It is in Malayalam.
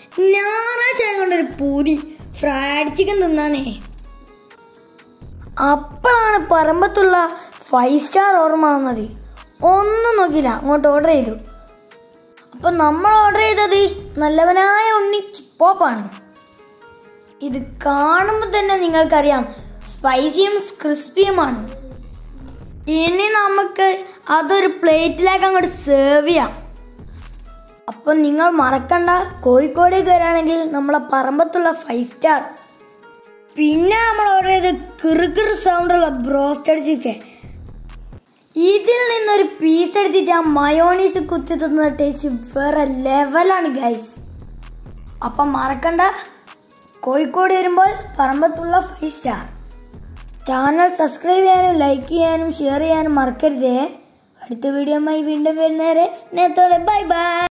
ഞായറാഴ്ച ആയതുകൊണ്ടൊരു പൂതി ഫ്രൈഡ് ചിക്കൻ തിന്നാനേ അപ്പോഴാണ് പറമ്പത്തുള്ള ഫൈവ് സ്റ്റാർ ഓർമ്മ വന്നത് ഒന്നും നോക്കില്ല അങ്ങോട്ട് ഓർഡർ ചെയ്തു അപ്പൊ നമ്മൾ ഓർഡർ ചെയ്തത് നല്ലവനായ ഉണ്ണി ചിപ്പോപ്പാണ് ഇത് കാണുമ്പോൾ തന്നെ നിങ്ങൾക്കറിയാം സ്പൈസിയും ക്രിസ്പിയുമാണ് ഇനി നമുക്ക് അതൊരു പ്ലേറ്റിലേക്ക് അങ്ങോട്ട് സെർവ് ചെയ്യാം അപ്പൊ നിങ്ങൾ മറക്കണ്ട കോഴിക്കോടേക്ക് വരാണെങ്കിൽ നമ്മളെ പറമ്പത്തുള്ള ഫൈവ് സ്റ്റാർ പിന്നെ നമ്മൾ ഓർഡർ ചെയ്ത് കിറുകിർ സൗണ്ടുള്ള ബ്രോസ്റ്റഡ് ചിക്കൻ ഇതിൽ നിന്നൊരു പീസ് എടുത്തിട്ട് ആ മയോണീസ് കുത്തി തന്ന ടേസ്റ്റ് വേറെ ലെവലാണ് ഗൈസ് അപ്പം മറക്കണ്ട കോഴിക്കോട് വരുമ്പോൾ പറമ്പത്തുള്ള ഫൈവ് സ്റ്റാർ ചാനൽ സബ്സ്ക്രൈബ് ചെയ്യാനും ലൈക്ക് ചെയ്യാനും ഷെയർ ചെയ്യാനും മറക്കരുതേ അടുത്ത വീഡിയോയുമായി വീണ്ടും വരുന്നവരെ സ്നേഹത്തോടെ ബൈ ബൈ